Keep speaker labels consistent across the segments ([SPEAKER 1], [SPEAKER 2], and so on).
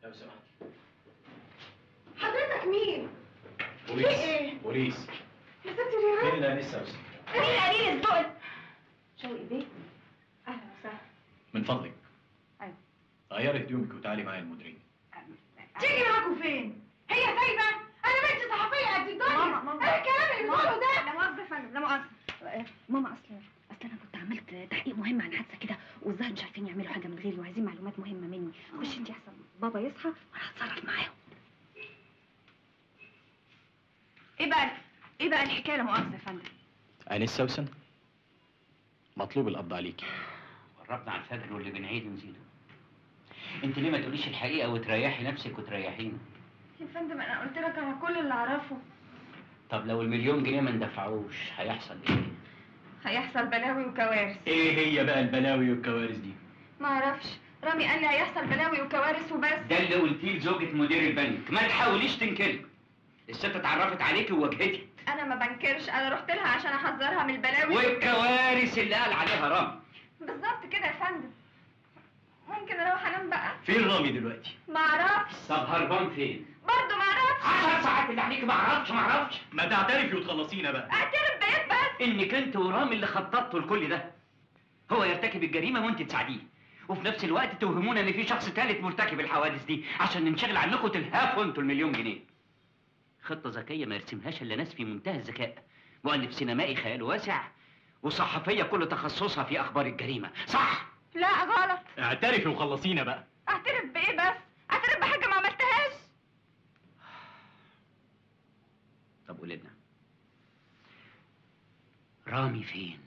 [SPEAKER 1] لو سمحت
[SPEAKER 2] حضرتك مين؟
[SPEAKER 1] بوليس
[SPEAKER 2] إيه؟
[SPEAKER 1] بوليس
[SPEAKER 2] يا ستي ريهام
[SPEAKER 1] فين الانسه يا استاذ
[SPEAKER 2] مين قليل الذوق شوقي بيه اهلا وسهلا
[SPEAKER 1] من فضلك
[SPEAKER 2] أيوة.
[SPEAKER 1] غيري هدومك وتعالي معايا المديرين
[SPEAKER 2] تيجي معاكم فين؟ هي سايبه؟ انا بنت صحفيه قد الدنيا
[SPEAKER 3] ماما ماما
[SPEAKER 2] ايه الكلام اللي بتقوله ده؟
[SPEAKER 3] لا مؤاخذة يا فندم لا مؤاخذة آه، ماما اصل اصل انا كنت عملت تحقيق مهم عن حادثة كده والظاهر مش عارفين يعملوا حاجة من غيري وعايزين معلومات مهمة مني خش انت احسن بابا يصحى وانا هتصرف معاهم ايه بقى ايه بقى الحكاية لا مؤاخذة يا فندم
[SPEAKER 1] انسه سوسن مطلوب القبض عليكي
[SPEAKER 4] قربنا على الفجر واللي بنعيد ونزيده انت ليه ما تقوليش الحقيقه وتريحي نفسك وتريحينا
[SPEAKER 3] يا فندم انا قلت لك على كل اللي اعرفه
[SPEAKER 4] طب لو المليون جنيه ما اندفعوش هيحصل ايه
[SPEAKER 3] هيحصل بلاوي وكوارث
[SPEAKER 1] ايه هي بقى البلاوي والكوارث دي
[SPEAKER 3] ما اعرفش رامي قال لي هيحصل بلاوي وكوارث وبس
[SPEAKER 4] ده اللي قلتيه لزوجة مدير البنك ما تحاوليش تنكري الست اتعرفت عليكي وواجهتك
[SPEAKER 3] انا ما بنكرش انا رحت لها عشان احذرها من البلاوي
[SPEAKER 4] والكوارث اللي قال عليها رامي
[SPEAKER 3] بالظبط كده يا فندم ممكن اروح انام بقى
[SPEAKER 1] فين رامي دلوقتي
[SPEAKER 3] ما اعرفش
[SPEAKER 4] طب هربان فين
[SPEAKER 3] برضه ما اعرفش
[SPEAKER 4] عشر ساعات اللي عليك ما اعرفش ما اعرفش
[SPEAKER 1] ما تعترفي وتخلصينا بقى
[SPEAKER 3] اعترف بايه بس
[SPEAKER 4] انك انت ورامي اللي خططتوا لكل ده هو يرتكب الجريمه وانت تساعديه وفي نفس الوقت توهمونا ان في شخص ثالث مرتكب الحوادث دي عشان ننشغل عنكم تلهفوا انتوا المليون جنيه خطه ذكيه ما يرسمهاش الا ناس في منتهى الذكاء مؤلف سينمائي خيال واسع وصحفيه كل تخصصها في اخبار الجريمه صح
[SPEAKER 3] لا غلط
[SPEAKER 1] اعترفي وخلصينا بقى
[SPEAKER 3] اعترف بايه بس اعترف بحاجه ما عملتهاش
[SPEAKER 4] طب قول لنا رامي فين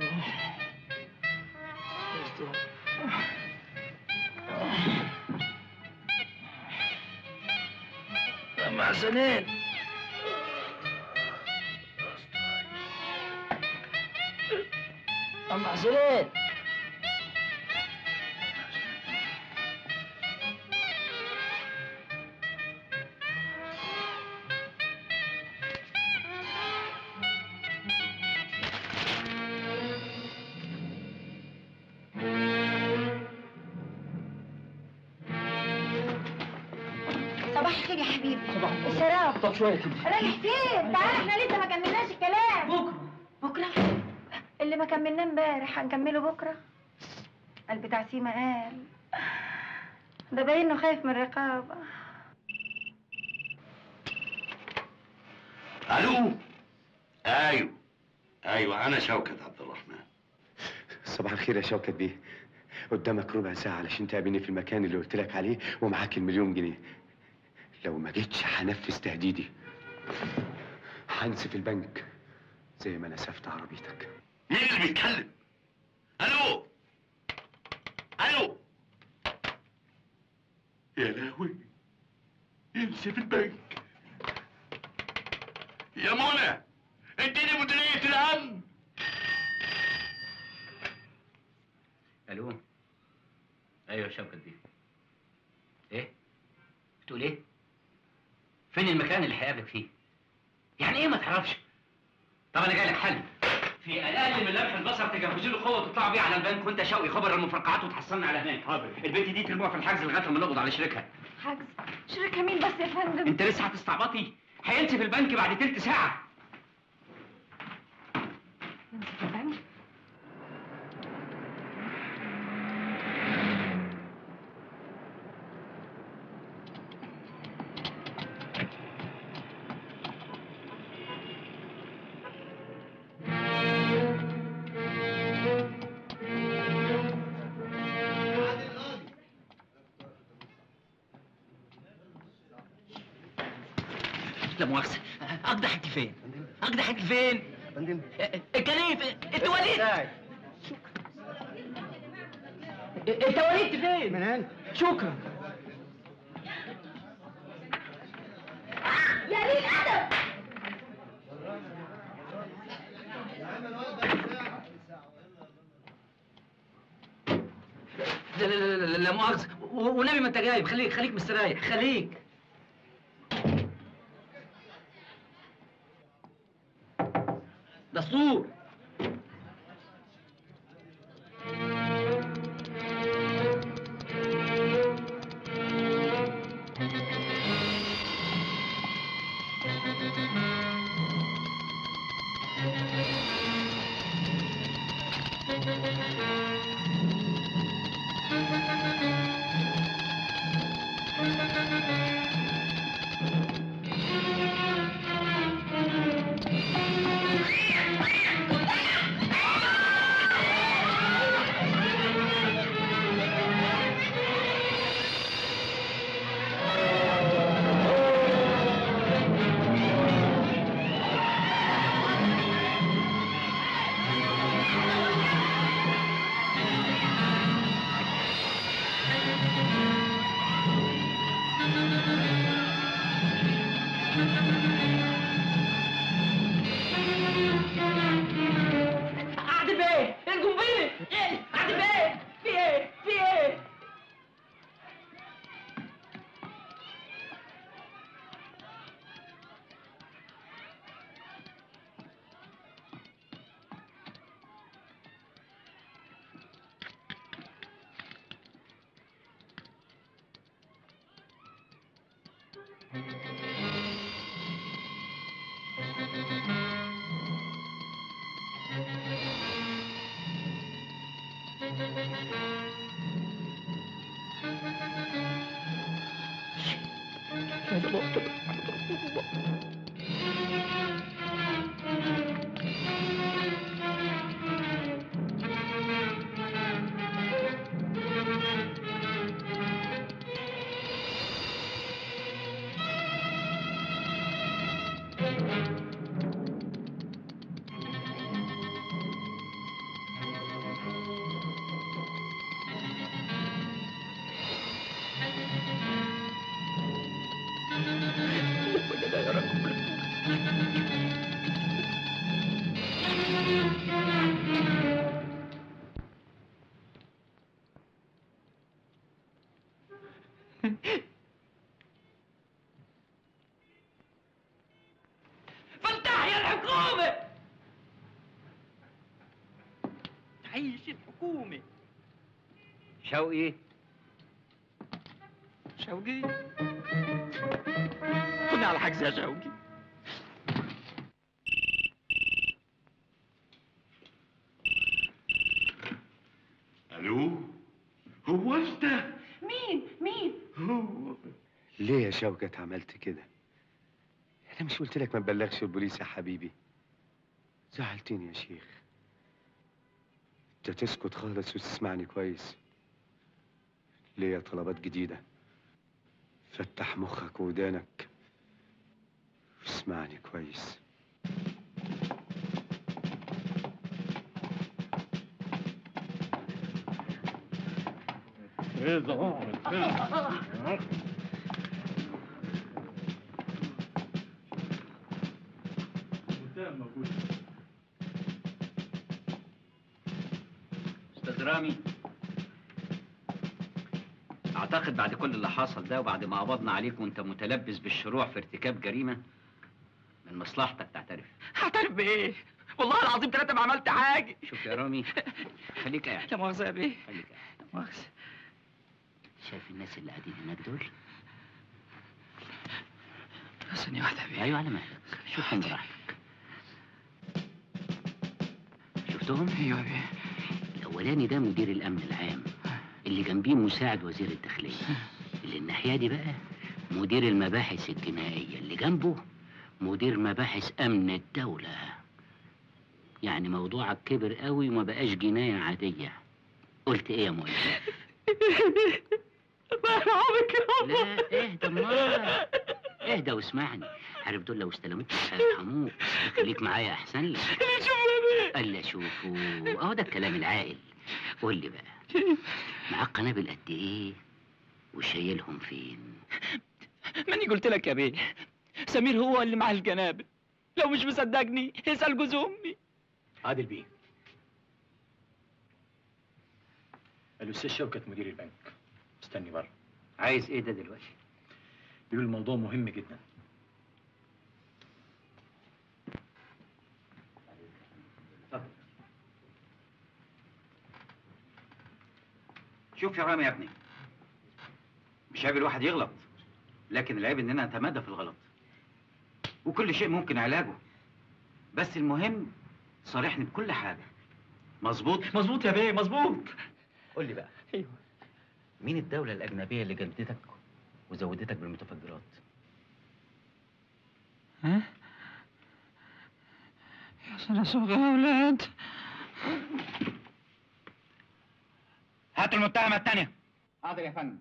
[SPEAKER 5] مع سنين أم حسنين
[SPEAKER 3] صباح الخير يا حبيبي
[SPEAKER 5] صباح
[SPEAKER 3] الشراب
[SPEAKER 5] طب شوية كده
[SPEAKER 3] رايح فين تعال احنا لسه ما كملناش الكلام
[SPEAKER 5] بكرة
[SPEAKER 3] بكره اللي ما كملناه امبارح هنكمله بكره قال بتاع سيما قال ده باين انه خايف من الرقابه
[SPEAKER 6] الو ايوه ايوه انا شوكت عبد الرحمن
[SPEAKER 7] صباح الخير يا شوكت بيه قدامك ربع ساعة علشان تقابلني في المكان اللي قلت لك عليه ومعاك المليون جنيه لو ما جيتش هنفذ تهديدي هنسف البنك زي ما نسفت عربيتك
[SPEAKER 6] مين اللي بيتكلم الو الو يا لهوي ينسف البنك يا منى اديني مديرية الامن
[SPEAKER 4] الو ايوه شوكت دي ايه بتقول ايه فين المكان اللي هيقابلك فيه يعني ايه ما تعرفش طب انا جاي لك حل في اقل من لمح البصر تجهزوا له قوه تطلعوا بيه على البنك وانت شوقي خبر المفرقعات وتحصلنا على هناك حاضر البنت دي ترموها في الحجز لغايه لما نقبض على شريكها
[SPEAKER 3] حجز شركه مين بس يا فندم
[SPEAKER 4] انت لسه هتستعبطي هينسف البنك بعد تلت ساعه
[SPEAKER 3] ينسف البنك
[SPEAKER 4] لا مؤاخذه اقدح انت فين اقدح انت فين
[SPEAKER 5] فندم
[SPEAKER 4] الكليف انت وليد
[SPEAKER 5] ساعد
[SPEAKER 4] انت وليد فين
[SPEAKER 5] من هنا
[SPEAKER 4] شكرا
[SPEAKER 3] يا قليل الادب
[SPEAKER 4] لا لا لا لا, لا مؤاخذه و- والنبي ما انت جايب خليك خليك مستريح خليك دستور
[SPEAKER 5] فلتح يا الحكومة تعيش الحكومة
[SPEAKER 4] شوقي
[SPEAKER 5] شوقي خدني على حجز يا شوقي
[SPEAKER 6] الو هو انت
[SPEAKER 2] مين مين
[SPEAKER 6] هو
[SPEAKER 7] ليه يا شوكت عملت كده انا مش قلت لك ما تبلغش البوليس يا حبيبي زعلتني يا شيخ انت تسكت خالص وتسمعني كويس ليا طلبات جديدة فتح مخك ودانك واسمعني كويس
[SPEAKER 4] استاذ رامي اعتقد بعد كل اللي حصل ده وبعد ما قبضنا عليك وانت متلبس بالشروع في ارتكاب جريمه من مصلحتك تعترف
[SPEAKER 5] هعترف بايه والله العظيم ثلاثة ما عملت حاجة
[SPEAKER 4] شوف يا رامي خليك قاعد
[SPEAKER 5] لا مؤاخذة يا بيه
[SPEAKER 4] خليك قاعد
[SPEAKER 5] لا مؤاخذة
[SPEAKER 4] شايف الناس اللي قاعدين هناك دول
[SPEAKER 5] ثانية واحدة يا بيه
[SPEAKER 4] ايوه على مهلك شوفهم براحتك شفتهم
[SPEAKER 5] ايوه يا بيه
[SPEAKER 4] الاولاني ده مدير الامن العام اللي جنبيه مساعد وزير الداخليه اللي الناحيه دي بقى مدير المباحث الجنائيه اللي جنبه مدير مباحث امن الدوله يعني موضوعك كبر قوي وما بقاش جنايه عاديه قلت ايه يا مؤمن
[SPEAKER 5] الله يرحمك يا
[SPEAKER 4] لا اهدى مرة اهدى واسمعني عارف دول لو استلموك مش هيرحموك خليك معايا احسن لك
[SPEAKER 5] اللي شوفوا يا بيه
[SPEAKER 4] قال لي اشوفه اهو ده الكلام العاقل قول لي بقى معاك قنابل قد ايه وشايلهم فين
[SPEAKER 5] ماني قلت لك يا بيه سمير هو اللي معاه الجنابل لو مش مصدقني اسأل جوز امي
[SPEAKER 1] عادل بيه الاستاذ شوكت مدير البنك استني بره
[SPEAKER 4] عايز ايه ده دلوقتي
[SPEAKER 1] بيقول الموضوع مهم جدا
[SPEAKER 4] شوف يا رامي يا ابني مش عيب الواحد يغلط لكن العيب اننا نتمادى في الغلط وكل شيء ممكن علاجه بس المهم صارحني بكل حاجه مظبوط
[SPEAKER 1] مظبوط يا بيه مظبوط
[SPEAKER 4] قول لي بقى
[SPEAKER 5] ايوه
[SPEAKER 4] مين الدولة الأجنبية اللي جلدتك وزودتك بالمتفجرات؟
[SPEAKER 5] ها يا سنة سوق يا اولاد
[SPEAKER 4] هاتوا المتهمة الثانية حاضر يا فندم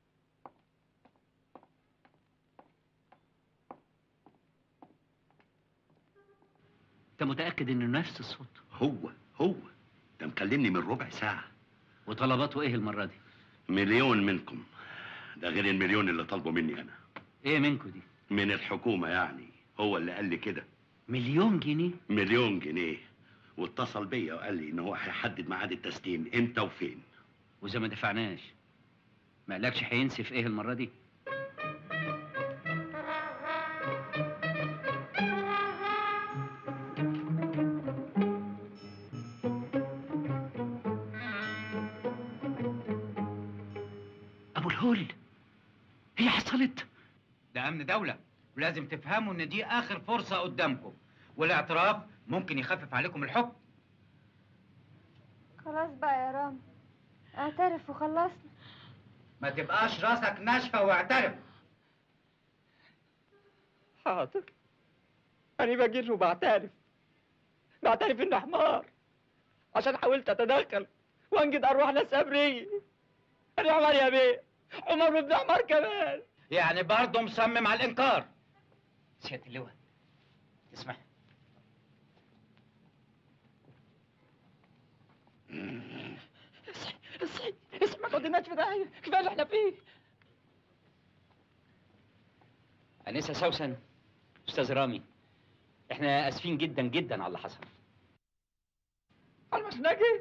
[SPEAKER 4] أنت متأكد إنه نفس الصوت؟
[SPEAKER 6] هو هو ده مكلمني من ربع ساعة
[SPEAKER 4] وطلباته إيه المرة دي؟
[SPEAKER 6] مليون منكم ده غير المليون اللي طالبه مني انا
[SPEAKER 4] إيه منكم دي؟
[SPEAKER 6] من الحكومة يعني هو اللي قال لي كده
[SPEAKER 4] مليون جنيه؟
[SPEAKER 6] مليون جنيه واتصل بيا وقال لي ان هو هيحدد ميعاد التسليم امتى وفين
[SPEAKER 4] وإذا ما دفعناش ما قالكش هينسف إيه المرة دي؟ أبو الهول هي حصلت ده أمن دولة ولازم تفهموا إن دي آخر فرصة قدامكم والاعتراف ممكن يخفف عليكم الحكم
[SPEAKER 8] خلاص بقى يا رامي اعترف وخلصنا
[SPEAKER 4] ما تبقاش راسك ناشفة واعترف
[SPEAKER 5] حاضر أنا بجر وبعترف بعترف إنه حمار عشان حاولت أتدخل وأنجد أرواح ناس أبرية أنا حمار يا بيه عمر وابن حمار كمان
[SPEAKER 4] يعني برضه مصمم على الانكار سياده اللواء تسمح
[SPEAKER 5] اصحي اصحي اصحي ما توديناش في داهية كفاية اللي احنا فيه
[SPEAKER 4] انسه سوسن استاذ رامي احنا اسفين جدا جدا على اللي حصل
[SPEAKER 5] على المشنقي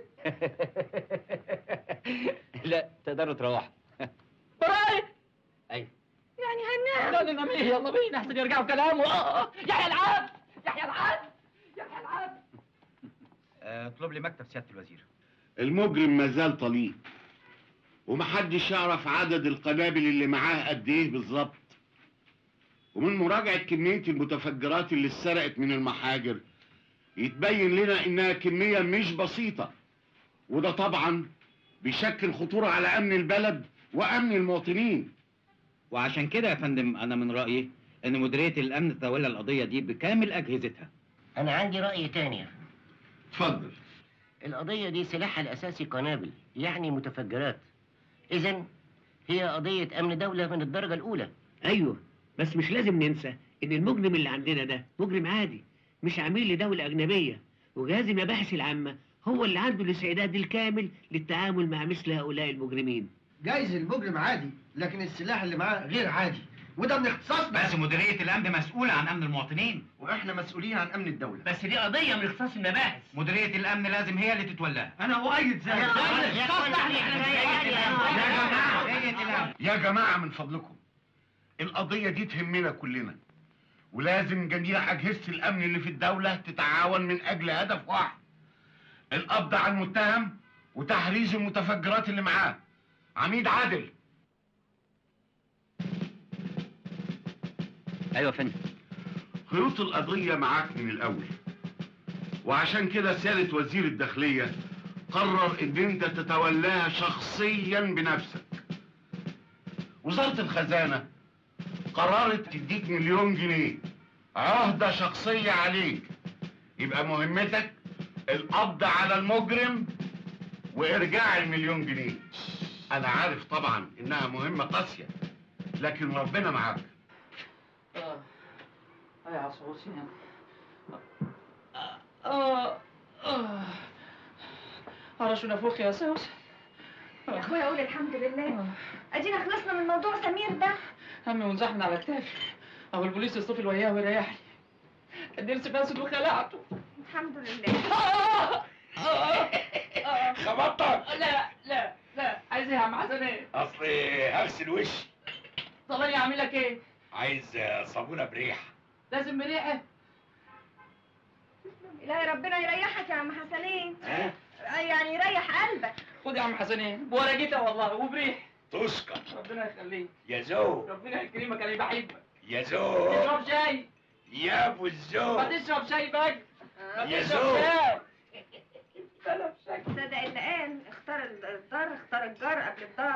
[SPEAKER 4] لا تقدروا تروحوا
[SPEAKER 5] براي
[SPEAKER 4] ايوه
[SPEAKER 3] يعني هننام
[SPEAKER 5] لا ننام ايه يلا بينا احسن يرجعوا كلامه آه، آه. يحيى العبد يحيى العبد يحيى العبد
[SPEAKER 4] اطلب لي مكتب سياده الوزير
[SPEAKER 6] المجرم ما زال طليق ومحدش يعرف عدد القنابل اللي معاه قد ايه بالظبط ومن مراجعة كمية المتفجرات اللي اتسرقت من المحاجر يتبين لنا انها كمية مش بسيطة وده طبعا بيشكل خطورة على امن البلد وامن المواطنين
[SPEAKER 4] وعشان كده يا فندم انا من رايي ان مديريه الامن تتولى القضيه دي بكامل اجهزتها
[SPEAKER 8] أنا عندي رأي تاني
[SPEAKER 6] اتفضل
[SPEAKER 8] القضية دي سلاحها الأساسي قنابل يعني متفجرات إذا هي قضية أمن دولة من الدرجة الأولى
[SPEAKER 9] ايوه بس مش لازم ننسى ان المجرم اللي عندنا ده مجرم عادي مش عميل لدولة اجنبية وجهاز المباحث العامة هو اللي عنده الاستعداد الكامل للتعامل مع مثل هؤلاء المجرمين
[SPEAKER 10] جايز المجرم عادي لكن السلاح اللي معاه غير عادي وده من اختصاصنا
[SPEAKER 4] بس مديريه الامن مسؤوله عن امن المواطنين
[SPEAKER 10] واحنا مسؤولين عن امن الدوله
[SPEAKER 4] بس دي قضيه من اختصاص المباحث مديريه الامن لازم هي اللي تتولاها
[SPEAKER 10] انا اؤيد ذلك
[SPEAKER 8] يا أخوان،
[SPEAKER 6] يا جماعة من فضلكم القضية دي تهمنا كلنا ولازم جميع أجهزة الأمن اللي في الدولة تتعاون من أجل هدف واحد القبض على المتهم وتحريز المتفجرات اللي معاه عميد عادل
[SPEAKER 4] ايوه يا فندم
[SPEAKER 6] خيوط القضية معاك من الأول وعشان كده سيادة وزير الداخلية قرر إن أنت تتولاها شخصيا بنفسك وزارة الخزانة قررت تديك مليون جنيه عهدة شخصية عليك يبقى مهمتك القبض على المجرم وإرجاع المليون جنيه أنا عارف طبعا إنها مهمة قاسية لكن ربنا معاك
[SPEAKER 5] اه يا عصوصي اه اه على شو نفوخ يا سوس
[SPEAKER 3] يا اخويا اقول الحمد لله ادينا خلصنا من موضوع سمير ده
[SPEAKER 5] همي ونزحنا على كتافي اهو البوليس يصطفل وياه ويريحني الدرس فاسد وخلعته
[SPEAKER 3] الحمد لله
[SPEAKER 5] آه آه آه
[SPEAKER 6] خبطتك
[SPEAKER 5] لا لا لا عايز ايه يا عم حسن ايه؟
[SPEAKER 6] اصلي هغسل وشي
[SPEAKER 5] طب انا اعمل لك ايه؟
[SPEAKER 6] عايز صابونه بريحه
[SPEAKER 5] لازم بريحه
[SPEAKER 3] الهي ربنا يريحك يا عم حسنين يعني يريح قلبك
[SPEAKER 5] خد يا عم حسنين بورقتها والله وبريح
[SPEAKER 6] تشكر
[SPEAKER 5] ربنا يخليك
[SPEAKER 6] يا زو
[SPEAKER 5] ربنا يكرمك انا بحبك
[SPEAKER 6] يا زو
[SPEAKER 5] تشرب شاي
[SPEAKER 6] يا ابو الزو
[SPEAKER 5] ما تشرب شاي بقى ما
[SPEAKER 6] يا
[SPEAKER 5] تشرب
[SPEAKER 6] زوج.
[SPEAKER 5] شاي تشرب شاي
[SPEAKER 3] صدق اللي قال اختار الدار اختار الجار قبل الدار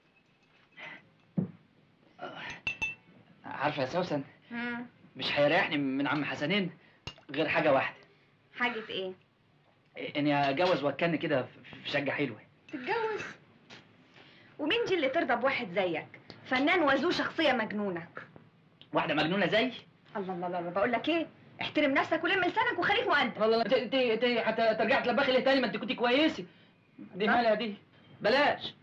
[SPEAKER 5] عارفه يا سوسن
[SPEAKER 3] مم.
[SPEAKER 5] مش هيريحني من عم حسنين غير حاجه واحده
[SPEAKER 3] حاجة ايه؟
[SPEAKER 5] اني اتجوز واتكن كده في شقه حلوه
[SPEAKER 3] تتجوز ومين دي اللي ترضى بواحد زيك فنان وذو شخصية مجنونة
[SPEAKER 5] واحده مجنونه زي
[SPEAKER 3] الله الله الله بقول لك ايه احترم نفسك ولم لسانك وخليك مؤدب
[SPEAKER 5] والله انت انت انت حتى ترجع تلبخي ليه تاني ما انت كنت كويسه دي مالها دي بلاش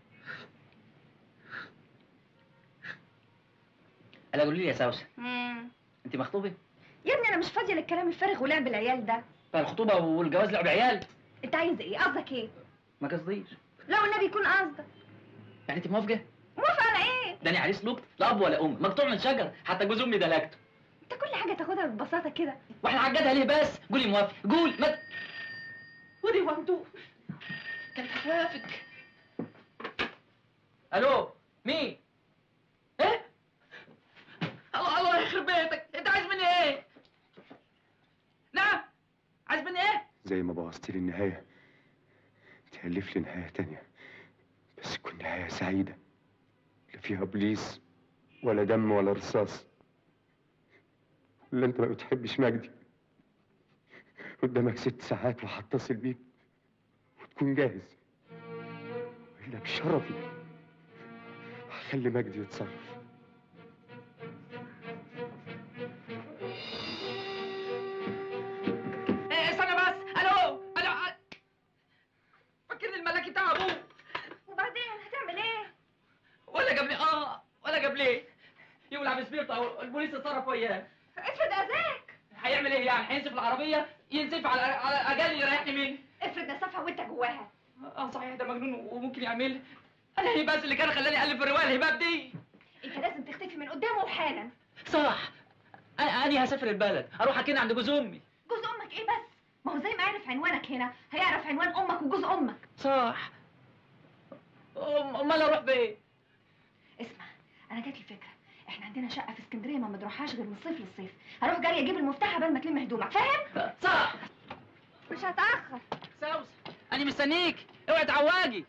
[SPEAKER 5] الا قولي لي يا سوسن
[SPEAKER 3] مم.
[SPEAKER 5] انت مخطوبه
[SPEAKER 3] يا ابني انا مش فاضية للكلام الفارغ ولعب العيال ده
[SPEAKER 5] فالخطوبه والجواز لعب عيال
[SPEAKER 3] انت عايز ايه قصدك ايه
[SPEAKER 5] ما قصديش
[SPEAKER 3] لو النبي يكون قصدك
[SPEAKER 5] يعني انت موافقه
[SPEAKER 3] موافق على ايه
[SPEAKER 5] ده انا عريس لقط لا اب ولا ام مقطوع من شجر حتى جوز امي دلكته
[SPEAKER 3] انت كل حاجة تاخدها ببساطة كده
[SPEAKER 5] واحنا عجدها ليه بس قولي موافق قول ما ت- ودي وانتو كانت هتوافق الو مين ايه الله الله يخرب بيتك انت عايز مني ايه نعم عايز مني ايه
[SPEAKER 7] زي ما بوظت لي النهاية تألف لي نهاية تانية بس تكون نهاية سعيدة لا فيها بوليس ولا دم ولا رصاص ولا انت ما بتحبش مجدي قدامك ست ساعات وهتصل بيك وتكون جاهز والا بشرفي هخلي مجدي يتصرف
[SPEAKER 5] إيه، استنى بس الو الو فكرني الملاكي بتاع ابوه
[SPEAKER 3] وبعدين هتعمل ايه؟
[SPEAKER 5] ولا جاب لي اه ولا جاب ليه يولع بسبيرته او البوليس اتصرف وياه
[SPEAKER 3] افرض اذاك
[SPEAKER 5] هيعمل ايه يعني هينزف العربيه ينزف على على اجل يريحني منه
[SPEAKER 3] افرض نسفها وانت جواها
[SPEAKER 5] اه صحيح ده مجنون وممكن يعمل انا هي بس اللي كان خلاني الف الروايه الهباب دي
[SPEAKER 3] انت لازم تختفي من قدامه وحالا
[SPEAKER 5] صح انا انا هسافر البلد اروح اكن عند جوز امي
[SPEAKER 3] جوز امك ايه بس؟ ما هو زي ما عرف عنوانك هنا هيعرف عنوان امك وجوز امك
[SPEAKER 5] صح أم- امال اروح فين
[SPEAKER 3] اسمع انا جات لي فكره احنا عندنا شقه في اسكندريه ما بنروحهاش غير من الصيف للصيف هروح جاري اجيب المفتاح قبل ما تلم هدومك فاهم
[SPEAKER 5] صح
[SPEAKER 3] مش هتاخر
[SPEAKER 5] سوس انا مستنيك اوعي تعواجي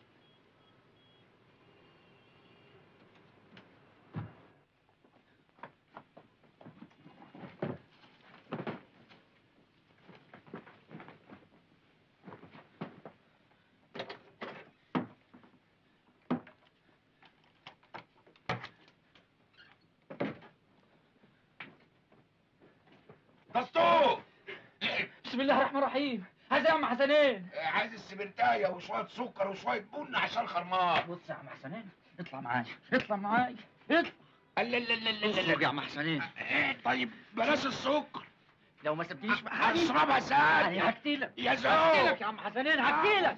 [SPEAKER 11] دستور
[SPEAKER 5] بسم الله الرحمن الرحيم هذا يا عم حسنين
[SPEAKER 11] عايز السبرتايه وشويه سكر وشويه بن عشان خرمان
[SPEAKER 5] بص يا عم حسنين اطلع معايا اطلع معايا اطلع
[SPEAKER 11] لا لا لا لا لا
[SPEAKER 5] اخرج يا عم حسنين
[SPEAKER 11] إيه، طيب بلاش السكر
[SPEAKER 5] لو ما سبتنيش بحالي
[SPEAKER 11] هشربها ساد
[SPEAKER 5] انا هقتلك
[SPEAKER 11] يا زو
[SPEAKER 5] هقتلك يا عم حسنين هقتلك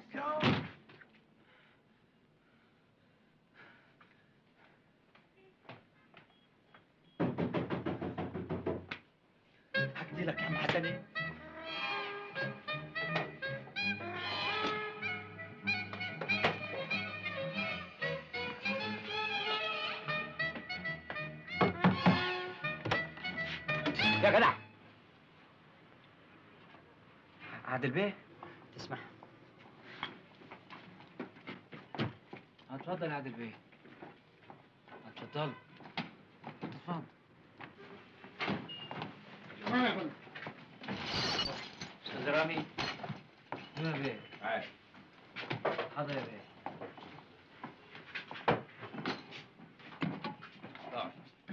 [SPEAKER 5] هقتلك يا عم حسنين يا جدع عادل بيه تسمح اتفضل يا عادل بيه اتفضل اتفضل استاذ رامي يا بيه حاضر يا بيه اقعد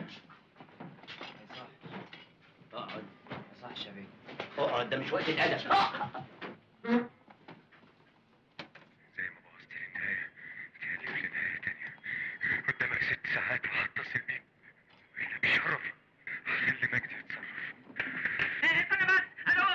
[SPEAKER 5] صح اقعد ما صحش يا بيه
[SPEAKER 4] اقعد ده مش وقت الادب
[SPEAKER 7] زي ما بوظت لي النهاية تألف لي نهاية تانية قدامك ست ساعات وهتصل بيك وإلا بشرفي هخلي مجدي يتصرف
[SPEAKER 5] استنى بس الو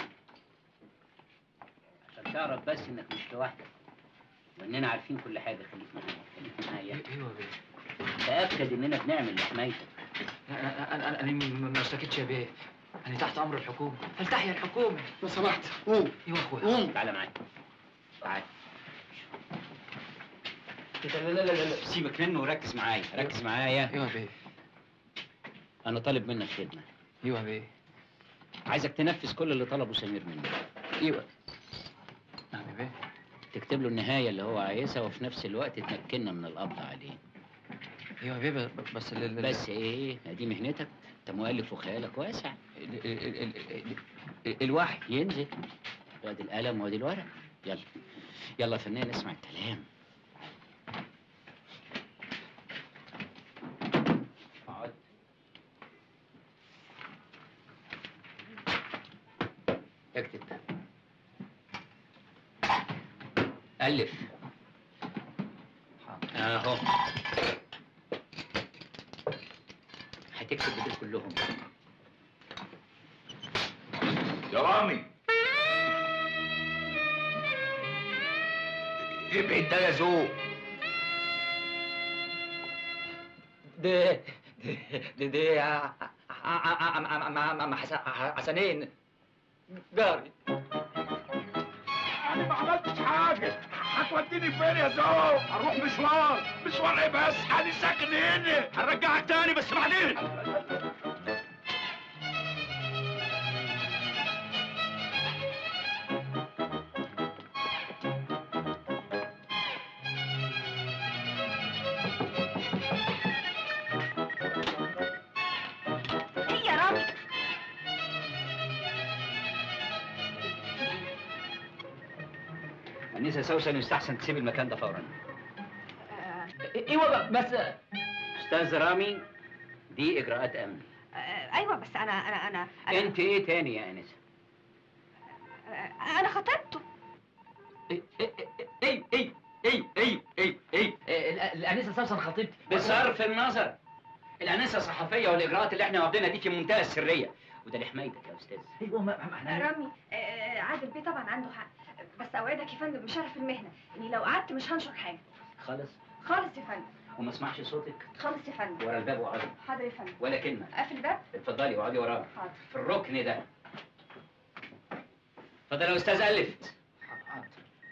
[SPEAKER 4] عشان تعرف بس انك مش لوحدك واننا عارفين كل حاجه خليك معايا خليك معايا
[SPEAKER 5] ايوه بيه
[SPEAKER 4] تاكد اننا بنعمل لحمايتك
[SPEAKER 5] انا انا انا ما اشتكيتش يا بيه انا تحت امر الحكومه فلتحيا الحكومه
[SPEAKER 10] لو سمحت قوم
[SPEAKER 5] ايوه يا اخويا
[SPEAKER 10] قوم
[SPEAKER 4] تعالى معايا تعالى
[SPEAKER 5] لا لا لا لا لا
[SPEAKER 4] سيبك منه وركز معايا ركز معايا
[SPEAKER 5] ايوه يا بيه
[SPEAKER 4] انا طالب منك خدمه
[SPEAKER 5] ايوه يا بيه
[SPEAKER 4] عايزك تنفذ كل اللي طلبه سمير منك
[SPEAKER 5] ايوه نعم يا بيه
[SPEAKER 4] تكتب له النهايه اللي هو عايزها وفي نفس الوقت تمكننا من القبض عليه
[SPEAKER 5] ايوه يا بيه ب- بس ال- ال-
[SPEAKER 4] بس ايه دي مهنتك انت مؤلف وخيالك واسع
[SPEAKER 5] ال- ال- ال- ال-
[SPEAKER 4] الوحي ينزل وادي القلم وادي الورق يلا يلا يا فنان اسمع الكلام اقعد اكتب ألف اهو هتكتب بدول كلهم
[SPEAKER 11] يا رامي ابعد ده يا ذوق
[SPEAKER 5] ده ده ده ع- ع- ع- ع- ع- ع- حس- حسنين جاري
[SPEAKER 11] انا ما عملتش حاجه هتوديني فين يا ذوق هروح مشوار مشوار ايه بس انا ساكن هنا هرجعك تاني بس بعدين
[SPEAKER 3] ايه يا رامي
[SPEAKER 4] انسه سوسن يستحسن تسيب المكان ده فورا
[SPEAKER 5] ايوه بس
[SPEAKER 4] استاذ رامي دي اجراءات امن
[SPEAKER 3] آه، ايوه بس انا انا انا انا,
[SPEAKER 4] انت ايه تاني يا انسه
[SPEAKER 3] آه، أنا خطبته
[SPEAKER 5] اي اي اي اي اي اي اي الانسه سوسن خطيبتي
[SPEAKER 4] بصرف النظر الانسه صحفيه والاجراءات اللي احنا واخدينها دي في منتهى السريه وده لحمايتك يا استاذ
[SPEAKER 5] ايوه ما ما احنا
[SPEAKER 3] رامي آه، عادل بيه طبعا عنده حق بس اوعدك يا فندم بشرف المهنه اني لو قعدت مش هنشر حاجه
[SPEAKER 4] خالص
[SPEAKER 3] خالص يا فندم
[SPEAKER 4] وما اسمعش صوتك
[SPEAKER 3] خالص يا فندم
[SPEAKER 4] ورا الباب واقعدي
[SPEAKER 3] حاضر يا فندم
[SPEAKER 4] ولا كلمه
[SPEAKER 3] قافل الباب
[SPEAKER 4] اتفضلي اقعدي وراه
[SPEAKER 3] حاضر
[SPEAKER 4] في الركن ده اتفضل يا استاذ الف
[SPEAKER 5] حاضر.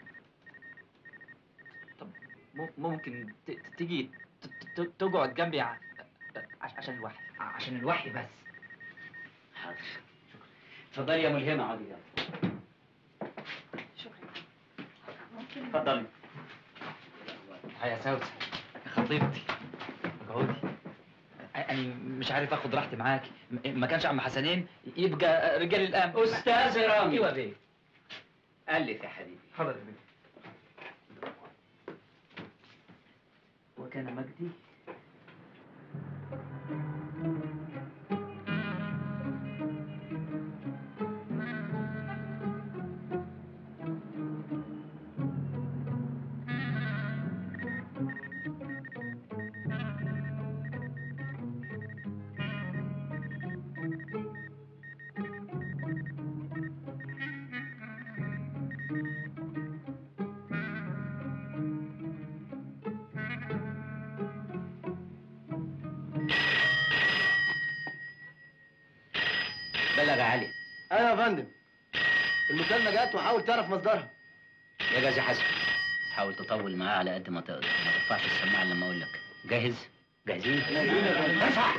[SPEAKER 5] طب مم- ممكن ت- ت- تيجي ت- ت- تقعد جنبي ع- عش- عشان الوحي عشان الوحي بس
[SPEAKER 4] حاضر اتفضلي يا ملهمه اقعدي جنبي
[SPEAKER 3] شكرا ممكن
[SPEAKER 4] اتفضلي
[SPEAKER 5] يا سوسن يا خطيبتي اقعدي انا مش عارف اخد راحتي معاكي م- ما كانش عم حسنين يبقى رجال الامن
[SPEAKER 4] استاذ رامي
[SPEAKER 5] ايوه يا بيه
[SPEAKER 4] الف يا حبيبي
[SPEAKER 5] حاضر يا بيه وكان مجدي
[SPEAKER 4] بلغ يا علي
[SPEAKER 10] ايوه يا فندم المكالمه جت وحاول تعرف مصدرها
[SPEAKER 4] يا جازي حسن حاول تطول معاه على قد ما تقدر ما ترفعش السماعه لما اقول لك جاهز جاهزين ارفع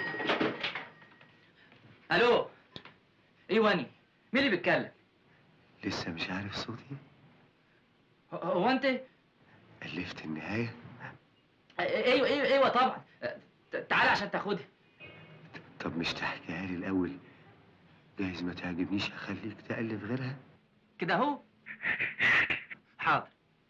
[SPEAKER 5] الو ايوه اني مين اللي بيتكلم
[SPEAKER 12] لسه مش عارف صوتي
[SPEAKER 5] هو- هو انت
[SPEAKER 12] ألفت النهاية
[SPEAKER 5] ايوه ايوه ايوه طبعا ت- تعال عشان تاخدها
[SPEAKER 12] طب مش تحكيها لي الأول جايز ما تعجبنيش أخليك تألف غيرها
[SPEAKER 5] كده اهو حاضر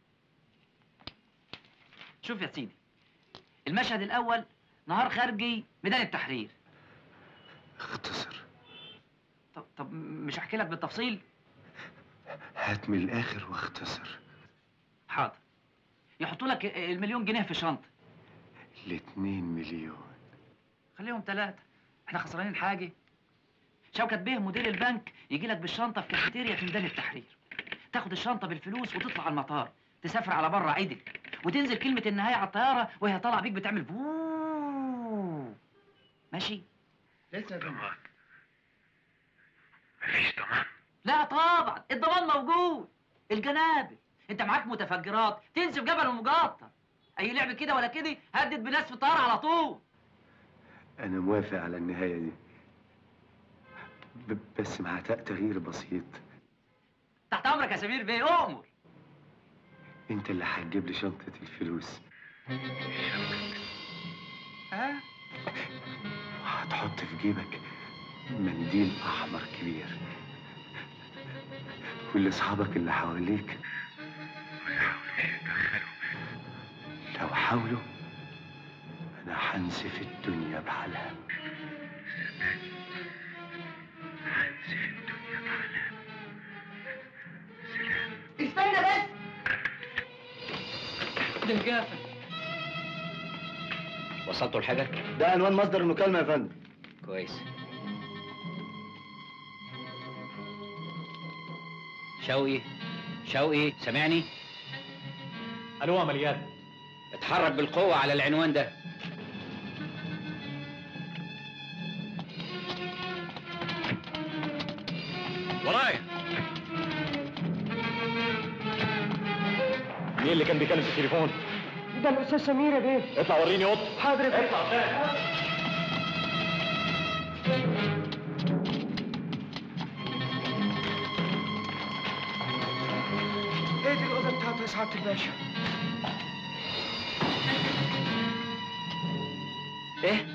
[SPEAKER 5] شوف يا سيدي المشهد الاول نهار خارجي ميدان التحرير
[SPEAKER 12] اختصر
[SPEAKER 5] طب طب مش هحكي لك بالتفصيل
[SPEAKER 12] هات من الآخر واختصر
[SPEAKER 5] حاضر يحطوا لك المليون جنيه في شنطه
[SPEAKER 12] الاتنين مليون
[SPEAKER 5] خليهم ثلاثة احنا خسرانين حاجة شوكت بيه مدير البنك يجي لك بالشنطة في كافيتيريا في ميدان التحرير تاخد الشنطة بالفلوس وتطلع على المطار تسافر على بره عدل وتنزل كلمة النهاية على الطيارة وهي طالعة بيك بتعمل بوووو ماشي
[SPEAKER 10] لسه يا فندم
[SPEAKER 7] مفيش ضمان
[SPEAKER 5] لا طبعا الضمان موجود الجنابل انت معاك متفجرات تنسف جبل المقاطع اي لعب كده ولا كده هدد بناس في الطيارة على طول
[SPEAKER 12] أنا موافق على النهاية دي ب- بس مع تق- تغيير بسيط
[SPEAKER 5] تحت امرك يا سمير بيه اؤمر
[SPEAKER 12] أنت اللي هتجيب لي شنطة الفلوس
[SPEAKER 5] ها
[SPEAKER 12] وهتحط في جيبك منديل أحمر كبير ولأصحابك اللي حواليك لو حاولوا أنا هنسف الدنيا بحالها
[SPEAKER 2] استنى بس
[SPEAKER 5] ده الجافة
[SPEAKER 4] وصلتوا لحاجه
[SPEAKER 10] ده عنوان مصدر المكالمه يا فندم
[SPEAKER 4] كويس شوقي شوقي سامعني
[SPEAKER 1] الو عمليات
[SPEAKER 4] اتحرك بالقوه على العنوان ده
[SPEAKER 1] ورايا مين اللي كان بيكلم في التليفون؟
[SPEAKER 2] ده الاستاذ سمير يا بيه
[SPEAKER 1] اطلع وريني اوضه
[SPEAKER 2] حاضر يا فندم
[SPEAKER 1] اطلع
[SPEAKER 10] ايه دي الاوضه بتاعته يا سعاده الباشا
[SPEAKER 5] ايه